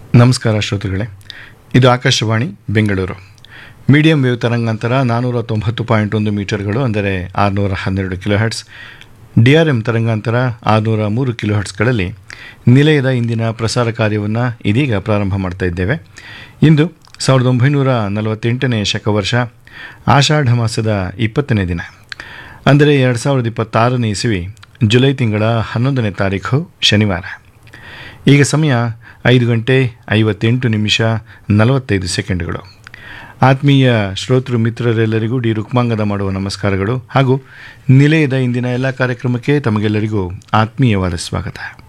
ನಮಸ್ಕಾರ ಶ್ರೋತೃಗಳೇ ಇದು ಆಕಾಶವಾಣಿ ಬೆಂಗಳೂರು ಮೀಡಿಯಂ ವೇವ್ ತರಂಗಾಂತರ ನಾನ್ನೂರ ತೊಂಬತ್ತು ಪಾಯಿಂಟ್ ಒಂದು ಮೀಟರ್ಗಳು ಅಂದರೆ ಆರುನೂರ ಹನ್ನೆರಡು kilo hertz D R M ತರಂಗಾಂತರ ಆರುನೂರ ಮೂರು ಕಿಲೋ ಹರ್ಟ್ಸ್ಗಳಲ್ಲಿ ನಿಲಯದ ಇಂದಿನ ಪ್ರಸಾರ ಕಾರ್ಯವನ್ನು ಇದೀಗ ಪ್ರಾರಂಭ ಮಾಡ್ತಾ ಇದ್ದೇವೆ ಇಂದು ಸಾವಿರದ ಒಂಬೈನೂರ ನಲವತ್ತೆಂಟನೇ ಶಕವರ್ಷ ಆಷಾಢ ಮಾಸದ ಇಪ್ಪತ್ತನೇ ದಿನ ಅಂದರೆ ಎರಡು ಸಾವಿರದ ಇಪ್ಪತ್ತಾರನೇ ಇಸವಿ ಜುಲೈ ತಿಂಗಳ ಹನ್ನೊಂದನೇ ತಾರೀಖು ಶನಿವಾರ ಈಗ ಸಮಯ ಐದು ಗಂಟೆ ಐವತ್ತೆಂಟು ನಿಮಿಷ ನಲವತ್ತೈದು ಸೆಕೆಂಡ್ಗಳು ಆತ್ಮೀಯ ಶ್ರೋತೃ ಮಿತ್ರರೆಲ್ಲರಿಗೂ ಡಿ ರುಕ್ಮಾಂಗದ ಮಾಡುವ ನಮಸ್ಕಾರಗಳು ಹಾಗೂ ನಿಲಯದ ಇಂದಿನ ಎಲ್ಲ ಕಾರ್ಯಕ್ರಮಕ್ಕೆ ತಮಗೆಲ್ಲರಿಗೂ ಆತ್ಮೀಯವಾದ ಸ್ವಾಗತ